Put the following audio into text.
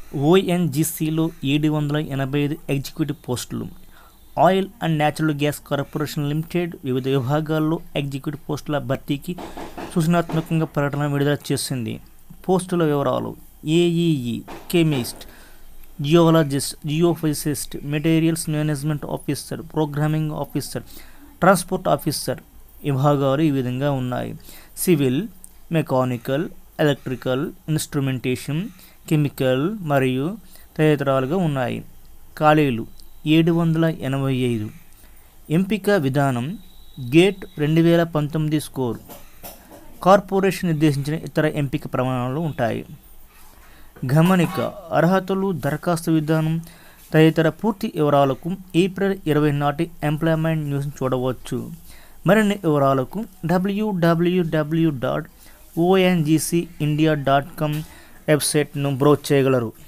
ఓఎన్జీసీలో ఏడు వందల ఎనభై ఐదు ఎగ్జిక్యూటివ్ పోస్టులు oil and natural gas corporation limited వివిధ విభాగాల్లో ఎగ్జిక్యూటివ్ పోస్టుల భర్తీకి సూచనాత్మకంగా ప్రకటన విడుదల చేసింది పోస్టుల వివరాలు AEE chemist geologist geophysicist materials management officer programming officer transport officer విభాగాలు ఈ విధంగా ఉన్నాయి civil mechanical electrical instrumentation chemical మరియు తదితరాలుగా ఉన్నాయి ఖాళీలు ఏడు వందల ఎనభై ఐదు ఎంపిక విధానం గేట్ రెండు వేల పంతొమ్మిది స్కోర్ కార్పొరేషన్ నిర్దేశించిన ఇతర ఎంపిక ప్రమాణాలు ఉంటాయి గమనిక అర్హతలు దరఖాస్తు విధానం తదితర పూర్తి వివరాలకు ఏప్రిల్ ఇరవై నాటి ఎంప్లాయ్మెంట్ న్యూస్ చూడవచ్చు మరిన్ని వివరాలకు W W W dot ONGC India dot com వెబ్సైట్ను బ్రౌజ్ చేయగలరు